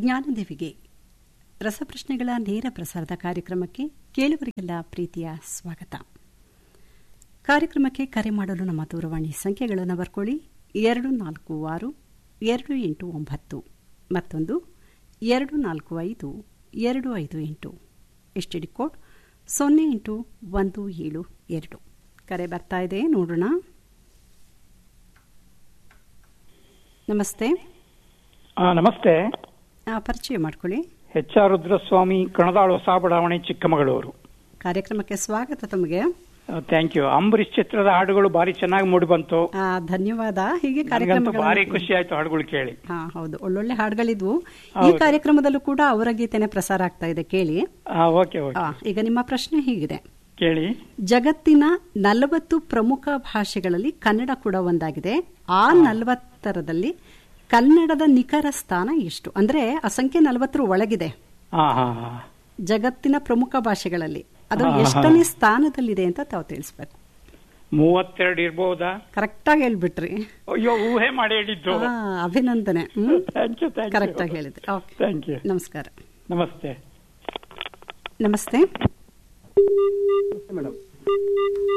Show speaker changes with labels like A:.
A: ಜ್ಞಾನದೇವಿಗೆ ರಸಪ್ರಶ್ನೆಗಳ ನೇರ ಪ್ರಸಾರದ ಕಾರ್ಯಕ್ರಮಕ್ಕೆ ಕೇಳುವರಿಗೆಲ್ಲ ಪ್ರೀತಿಯ ಸ್ವಾಗತ ಕಾರ್ಯಕ್ರಮಕ್ಕೆ ಕರೆ ಮಾಡಲು ನಮ್ಮ ದೂರವಾಣಿ ಸಂಖ್ಯೆಗಳನ್ನು ಬರ್ಕೊಳ್ಳಿ ಎರಡು ನಾಲ್ಕು ಆರು ಎರಡು ಎಂಟು ಒಂಬತ್ತು ಮತ್ತೊಂದು ಎರಡು ನಾಲ್ಕು ಐದು ಎರಡು ಐದು ಎಂಟು ಎಸ್ಟಿಡಿ ಕೋಡ್ ಸೊನ್ನೆ ಎಂಟು ಒಂದು ಏಳು ಎರಡು ಕರೆ ಬರ್ತಾ ಇದೆ ನೋಡೋಣ ನಮಸ್ತೆ
B: ಆ, ನಮಸ್ತೆ
A: ಆ, ಪರಿಚಯ ಮಾಡ್ಕೊಳ್ಳಿ
B: ಎಚ್ ಆರ್ ರುದ್ರಸ್ವಾಮಿ ಕಣದಾಳು ಹೊಸ ಬಡಾವಣೆ ಚಿಕ್ಕಮಗಳೂರು
A: ಕಾರ್ಯಕ್ರಮಕ್ಕೆ ಸ್ವಾಗತ ತಮಗೆ
B: ಥ್ಯಾಂಕ್ ಯು ಅಂಬರೀಶ್ ಚಿತ್ರದ ಹಾಡುಗಳು ಬಾರಿ ಚೆನ್ನಾಗಿ ಮೂಡಿ ಬಂತು
A: ಆ, ಧನ್ಯವಾದ ಹೀಗೆ
B: ನನಗಂತೂ ಭಾರಿ
A: ಕಾರ್ಯಕ್ರಮ
B: ಖುಷಿ ಆಯ್ತು ಹಾಡುಗಳು ಕೇಳಿ
A: ಹಾ ಹೌದು ಒಳ್ಳೊಳ್ಳೆ ಹಾಡುಗಳಿದ್ವು ಈ
B: ಹೌದು.
A: ಕಾರ್ಯಕ್ರಮದಲ್ಲೂ ಕೂಡ ಅವರ ಗೀತೆನೆ ಪ್ರಸಾರ ಆಗ್ತಾ ಇದೆ ಕೇಳಿ
B: ಓಕೆ ಓಕೆ
A: ಆ, ಈಗ ನಿಮ್ಮ ಪ್ರಶ್ನೆ ಹೀಗಿದೆ
B: ಕೇಳಿ
A: ಜಗತ್ತಿನ ನಲವತ್ತು ಪ್ರಮುಖ ಭಾಷೆಗಳಲ್ಲಿ ಕನ್ನಡ ಕೂಡ ಒಂದಾಗಿದೆ ಆ ನಲವತ್ತರದಲ್ಲಿ ಕನ್ನಡದ ನಿಖರ ಸ್ಥಾನ ಎಷ್ಟು ಅಂದ್ರೆ ಆ ಸಂಖ್ಯೆ ನಲವತ್ತರ ಒಳಗಿದೆ
B: ಹಾ ಹಾ ಹಾ
A: ಜಗತ್ತಿನ ಪ್ರಮುಖ ಭಾಷೆಗಳಲ್ಲಿ ಅದು
B: ಹಾ, ಹಾ.
A: ಎಷ್ಟನೇ ಸ್ಥಾನದಲ್ಲಿದೆ ಅಂತ ತಾವು ತಿಳಿಸ್ಬೇಕು
B: ಮೂವತ್ತೆರಡು ಇರ್ಬೋದಾ
A: ಕರೆಕ್ಟಾಗಿ ಹೇಳ್ಬಿಟ್ರಿ
B: ಅಯ್ಯೋ ಊಹೆ ಮಾಡಿ ಹೇಳಿದ್ದು
A: ಆ, ಅಭಿನಂದನೆ hmm
B: thank you thank
A: correct ಆಗಿ ಹೇಳಿದ್ರಿ ಓಕೆ
B: ಥ್ಯಾಂಕ್ ಯು
A: ನಮಸ್ಕಾರ
B: ನಮಸ್ತೆ
A: ನಮಸ್ತೆ
B: ಮೇಡಮ್